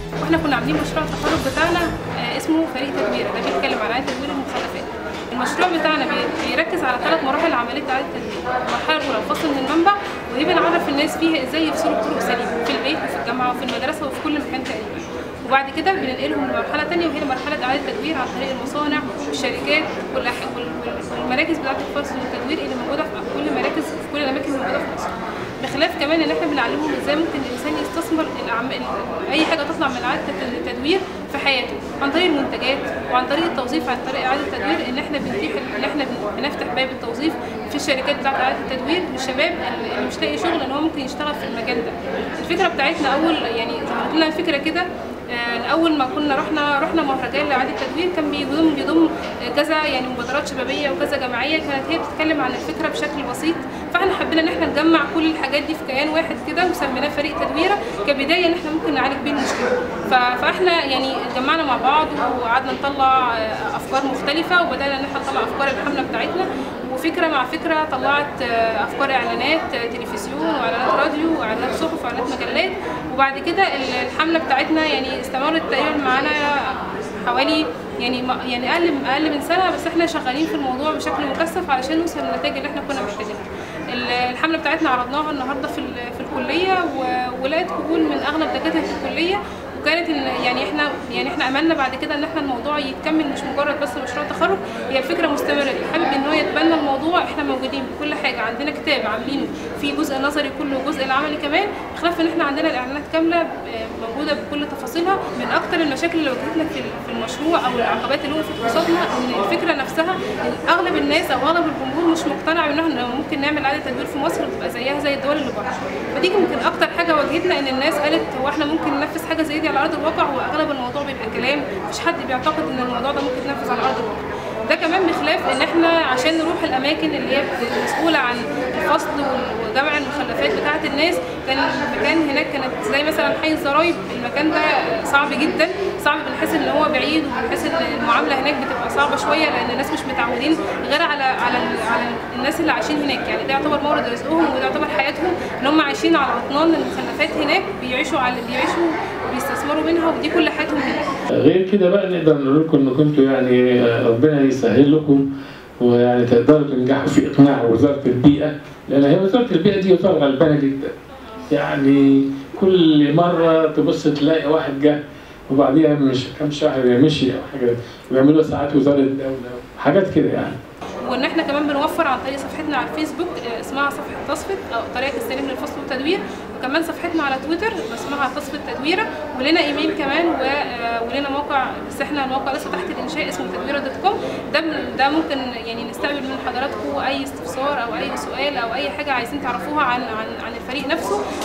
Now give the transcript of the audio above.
واحنا كنا عاملين مشروع التخرج بتاعنا آه، اسمه فريق تدوير ده بيتكلم عن اعاده تدوير المخلفات المشروع بتاعنا بي- بيركز على ثلاث مراحل عمليه اعاده التدوير المرحله الاولى الفصل من المنبع ودي بنعرف الناس فيها ازاي يفصلوا بطرق سليمه في البيت وفي الجامعه وفي المدرسه وفي كل مكان تقريبا وبعد كده بننقلهم لمرحله ثانيه وهي مرحله اعاده التدوير عن طريق المصانع والشركات والأح- وال- وال- والمراكز بتاعه الفصل والتدوير اللي موجوده في كل مراكز في كل الاماكن اللي موجوده في مصر بخلاف كمان ان احنا بنعلمهم ازاي ممكن الانسان يستثمر الأعم- ال- اي حاجه تطلع من اعاده الت- التدوير في حياته عن طريق المنتجات وعن طريق التوظيف عن طريق اعاده التدوير ان احنا بنتيح ان احنا بن- بنفتح باب التوظيف في الشركات بتاعه اعاده التدوير للشباب اللي اللي مش لاقي شغل ان هو ممكن يشتغل في المجال ده الفكره بتاعتنا اول يعني ظهرت لنا فكره كده آه، اول ما كنا رحنا رحنا مهرجان لاعاده التدوير كان بيضم بيضم كذا يعني مبادرات شبابيه وكذا جمعيه كانت هي بتتكلم عن الفكره بشكل بسيط فاحنا حبينا ان احنا نجمع كل الحاجات دي في كيان واحد كده وسميناه فريق تدويره كبدايه ان احنا ممكن نعالج بيه المشكله ف- فاحنا يعني جمعنا مع بعض وقعدنا نطلع آه، افكار مختلفه وبدانا ان احنا نطلع افكار الحمله بتاعتنا وفكره مع فكره طلعت آه، افكار اعلانات آه، تلفزيون واعلانات راديو واعلانات صحف واعلانات مجلات وبعد كده ال- الحمله بتاعتنا يعني استمرت تقريبا معانا حوالي يعني ما- يعني اقل اقل من سنه بس احنا شغالين في الموضوع بشكل مكثف علشان نوصل للنتائج اللي احنا كنا محتاجينها. ال- الحمله بتاعتنا عرضناها النهارده في ال- في الكليه و- ولقت قبول من اغلب دكاتره الكليه وكانت ان يعني احنا يعني احنا املنا بعد كده ان احنا الموضوع يتكمل مش مجرد بس مشروع تخرج هي الفكره مستمره اللي حابب ان هو يتبنى الموضوع احنا موجودين بكل حاجه عندنا كتاب عاملينه في جزء نظري كله وجزء العملي كمان بخلاف ان احنا عندنا الاعلانات كامله آه، موجوده بكل تفاصيلها من اكتر المشاكل اللي واجهتنا في في المشروع او العقبات اللي وقفت قصادنا ان الفكره نفسها إن اغلب الناس او اغلب الجمهور مش مقتنع بان احنا ممكن نعمل اعاده تدوير في مصر وتبقى زيها زي الدول اللي بره فدي يمكن اكتر حاجه واجهتنا ان الناس قالت هو احنا ممكن ننفذ حاجه زي دي على ارض الواقع واغلب الموضوع بيبقى كلام مفيش حد بيعتقد ان الموضوع ده ممكن يتنفذ على ارض الواقع ده كمان بخلاف ان احنا عشان نروح الاماكن اللي هي مسؤوله عن الفصل وال- وجمع المخلفات بتاعه الناس كان المكان هناك كانت زي مثلا حي الزرايب المكان ده صعب جدا صعب بنحس ان هو بعيد وبنحس ان المعامله هناك بتبقى صعبه شويه لان الناس مش متعودين غير على على ال- على الناس اللي عايشين هناك يعني ده يعتبر مورد رزقهم وده يعتبر حياتهم ان هم عايشين على اطنان المخلفات هناك بيعيشوا على بيعيشوا وبيستثمروا منها ودي كل حياتهم هناك غير كده بقى نقدر نقول لكم ان كنتوا يعني ربنا يسهل لكم ويعني تقدروا تنجحوا في اقناع وزاره البيئه لان هي وزاره البيئه دي وزاره غلبانه جدا يعني كل مره تبص تلاقي واحد جه وبعديها مش كام شهر مشي او حاجه ويعملوا ساعات وزاره الدوله حاجات كده يعني وان احنا كمان بنوفر عن طريق صفحتنا على الفيسبوك آه، اسمها صفحه تصفت او طريقه السليم للفصل والتدوير وكمان صفحتنا على تويتر اسمها تصفت تدويره ولنا ايميل كمان و- آه، ولنا موقع بس احنا الموقع لسه تحت الانشاء اسمه تدويره دوت كوم ده من- ده ممكن يعني نستقبل من حضراتكم اي استفسار او اي سؤال او اي حاجه عايزين تعرفوها عن عن عن الفريق نفسه